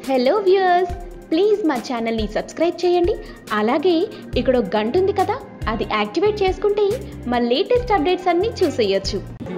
hello viewers please మా ఛానల్ని subscribe చేయండి అలాగే ఇక్కడ ఒక గంట ఉంది కదా అది యాక్టివేట్ చేసుకుంటే మా లేటెస్ట్ అప్డేట్స్ అన్నీ చూసేయొచ్చు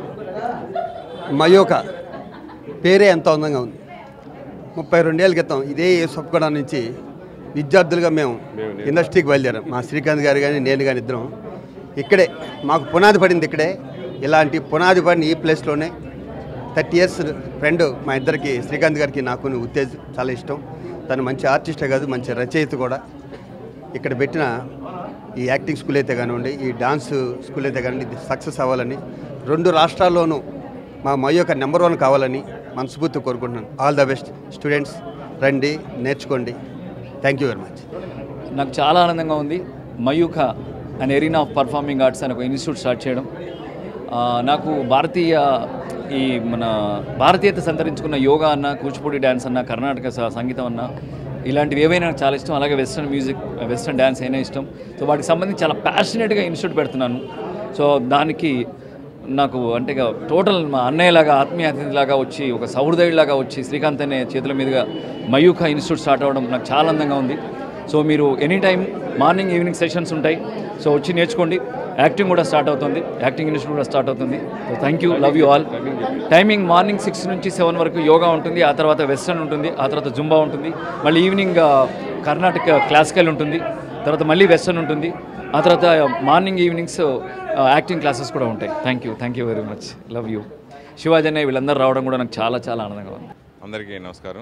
మయోక పేరే ఎంతో అందంగా ఉంది ముప్పై రెండేళ్ల క్రితం ఇదే సొప్పగడ నుంచి విద్యార్థులుగా మేము ఇండస్ట్రీకి బయలుదేరాం మా శ్రీకాంత్ గారు కానీ నేను కానీ ఇద్దరం ఇక్కడే మాకు పునాది పడింది ఇక్కడే ఇలాంటి పునాది పడిన ఈ ప్లేస్లోనే థర్టీ ఇయర్స్ ఫ్రెండ్ మా ఇద్దరికి శ్రీకాంత్ గారికి నాకు ఉత్తేజ్ చాలా ఇష్టం తను మంచి ఆర్టిస్టే కాదు మంచి రచయిత కూడా ఇక్కడ పెట్టిన ఈ యాక్టింగ్ స్కూల్ అయితే కానివ్వండి ఈ డాన్స్ స్కూల్ అయితే కానివ్వండి ఇది సక్సెస్ అవ్వాలని రెండు రాష్ట్రాల్లోనూ మా మయ్యొక నెంబర్ వన్ కావాలని మనస్ఫూర్తి కోరుకుంటున్నాను ఆల్ ద బెస్ట్ స్టూడెంట్స్ రండి నేర్చుకోండి థ్యాంక్ యూ వెరీ మచ్ నాకు చాలా ఆనందంగా ఉంది మయూఖ అనే ఎరీనా ఆఫ్ పర్ఫార్మింగ్ ఆర్ట్స్ అనే ఒక ఇన్స్టిట్యూట్ స్టార్ట్ చేయడం ఆ, నాకు భారతీయ ఈ మన భారతీయత సంతరించుకున్న యోగా అన్న కూచిపూడి డ్యాన్స్ అన్న కర్ణాటక స- సంగీతం అన్న ఇలాంటివి ఏవైనా నాకు చాలా ఇష్టం అలాగే వెస్ట్రన్ మ్యూజిక్ వెస్ట్రన్ డ్యాన్స్ అయినా ఇష్టం సో వాటికి సంబంధించి చాలా ప్యాషనెట్గా ఇన్స్టిట్యూట్ పెడుతున్నాను సో దానికి నాకు అంటే ఇక టోటల్ మా అన్నయ్యలాగా ఆత్మీయ అతిథిలాగా వచ్చి ఒక సౌహృదయుడిలాగా వచ్చి శ్రీకాంత్ అనే చేతుల మీదుగా మయూఖ ఇన్స్టిట్యూట్ స్టార్ట్ అవ్వడం నాకు చాలా అందంగా ఉంది సో మీరు any time morning evening sessions ఉంటాయి సో వచ్చి నేర్చుకోండి యాక్టింగ్ కూడా స్టార్ట్ అవుతుంది యాక్టింగ్ ఇన్స్టిట్యూట్ కూడా స్టార్ట్ అవుతుంది so thank you love you all timing morning six నుంచి సెవెన్ వరకు యోగా ఉంటుంది ఆ తర్వాత వెస్టర్న్ ఉంటుంది ఆ తర్వాత జుంబా ఉంటుంది మళ్ళీ ఈవినింగ్ ఆ, కర్ణాటక క్లాసికల్ ఉంటుంది తర్వాత మళ్ళీ వెస్టర్న్ ఉంటుంది ఆ తర్వాత మార్నింగ్ ఈవినింగ్స్ యాక్టింగ్ క్లాసెస్ కూడా ఉంటాయి thank you thank you very much love you Shivaji అన్నయ్య వీళ్ళందరూ రావడం కూడా నాకు చాలా చాలా ఆనందంగా ఉంది అందరికీ నమస్కారం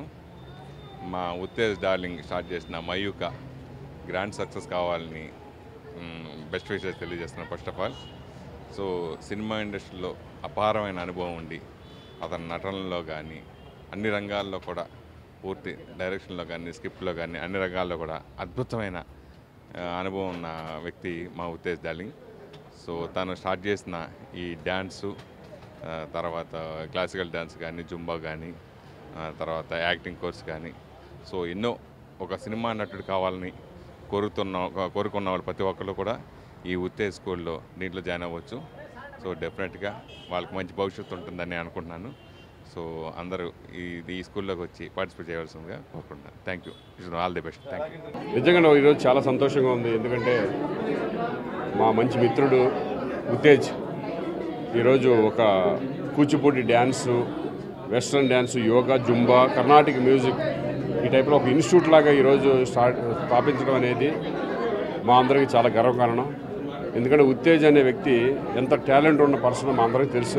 మా ఉత్తేజ్ డార్లింగ్ స్టార్ట్ చేసిన మయూక గ్రాండ్ సక్సెస్ కావాలని బెస్ట్ విషెస్ తెలియజేస్తున్నాను first of all so cinema ఇండస్ట్రీలో అపారమైన అనుభవం ఉండి అతని నటనలో కానీ అన్ని రంగాల్లో కూడా పూర్తి డైరెక్షన్లో కానీ స్క్రిప్ట్లో కానీ అన్ని రంగాల్లో కూడా అద్భుతమైన ఆ, అనుభవం ఉన్న వ్యక్తి మా ఉత్తేజ్ డార్లింగ్ సో తను స్టార్ట్ చేసిన ఈ డ్యాన్సు ఆ, తర్వాత క్లాసికల్ డ్యాన్స్ కానీ జుంబా కానీ ఆ, తర్వాత యాక్టింగ్ కోర్స్ కానీ సో ఎన్నో ఒక సినిమా నటుడు కావాలని కోరుతున్న కోరుకున్న వాళ్ళు ప్రతి ఒక్కరు కూడా ఈ ఉత్తేజ్ స్కూల్లో దీంట్లో జాయిన్ అవ్వచ్చు సో డెఫినెట్గా వాళ్ళకి మంచి భవిష్యత్తు ఉంటుందని అనుకుంటున్నాను సో అందరూ ఈ ఈ స్కూల్లోకి వచ్చి పార్టిసిపేట్ చేయవలసిందిగా కోరుకుంటున్నాను thank you all the best thank you నిజంగా నాకు ఈరోజు చాలా సంతోషంగా ఉంది ఎందుకంటే మా మంచి మిత్రుడు ఉత్తేజ్ ఈరోజు ఒక Kuchipudi dance western dance yoga Zumba Carnatic music ఈ టైప్లో ఒక ఇన్స్టిట్యూట్ లాగా ఈరోజు స్టార్ట్ స్థాపించడం అనేది మా అందరికీ చాలా గర్వకారణం ఎందుకంటే ఉత్తేజ్ అనే వ్యక్తి ఎంత టాలెంట్ ఉన్న పర్సన్ మా అందరికీ తెలుసు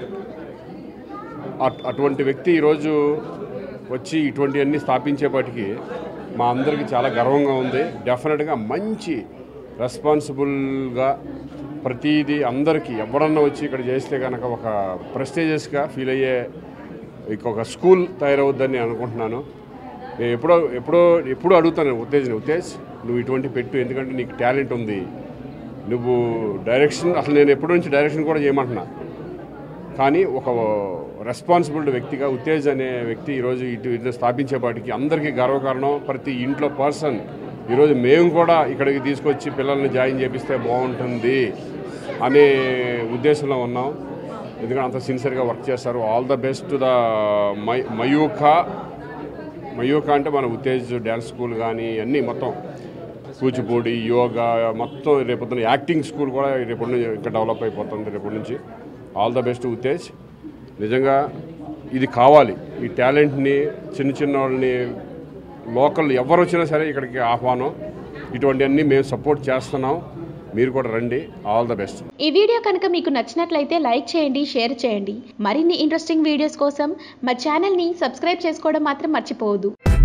అట్- అటువంటి వ్యక్తి ఈరోజు వచ్చి ఇటువంటివన్నీ స్థాపించేపాటికి మా అందరికీ చాలా గర్వంగా ఉంది డెఫినెట్గా మంచి రెస్పాన్సిబుల్గా ప్రతిదీ అందరికీ ఎవరన్నా వచ్చి ఇక్కడ చేస్తే కనుక ఒక ప్రెస్టేజియస్గా ఫీల్ అయ్యే ఇక ఒక స్కూల్ తయారవుద్దని అనుకుంటున్నాను నేను ఎప్పుడో ఎప్పుడో ఎప్పుడూ అడుగుతాను ఉత్తేజ్ని ఉత్తేజ్ నువ్వు ఇటువంటి పెట్టు ఎందుకంటే నీకు టాలెంట్ ఉంది నువ్వు డైరెక్షన్ అసలు నేను ఎప్పటి నుంచి డైరెక్షన్ కూడా చేయమంటున్నా కానీ ఒక రెస్పాన్సిబుల్ వ్యక్తిగా ఉత్తేజ్ అనే వ్యక్తి ఈరోజు ఇటు ఇటు స్థాపించేపాటికి అందరికీ గర్వకారణం ప్రతి ఇంట్లో పర్సన్ ఈరోజు మేము కూడా ఇక్కడికి తీసుకొచ్చి పిల్లల్ని జాయిన్ చేపిస్తే బాగుంటుంది అనే ఉద్దేశంలో ఉన్నాం ఎందుకంటే అంత సిన్సియర్గా వర్క్ చేస్తారు all the best the my Mayukha Mayukha అంటే మన ఉత్తేజ్ డ్యాన్స్ స్కూల్ కానీ అన్నీ మొత్తం కూచిపూడి యోగా మొత్తం రేపొద్దున యాక్టింగ్ స్కూల్ కూడా రేపటి నుంచి ఇంకా డెవలప్ అయిపోతుంది రేపటి నుంచి ఆల్ ద బెస్ట్ ఉత్తేజ్ నిజంగా ఇది కావాలి ఈ టాలెంట్ని చిన్న చిన్న వాళ్ళని లోకల్ ఎవరు వచ్చినా సరే ఇక్కడికి ఆహ్వానం ఇటువంటివన్నీ మేము సపోర్ట్ చేస్తున్నాం మీరు కూడా రండి ఆల్ ద బెస్ట్ ఈ వీడియో కనుక మీకు నచ్చినట్లయితే లైక్ చేయండి షేర్ చేయండి మరిన్ని ఇంట్రెస్టింగ్ వీడియోస్ కోసం మా ఛానల్ని సబ్స్క్రైబ్ చేసుకోవడం మాత్రం మర్చిపోవద్దు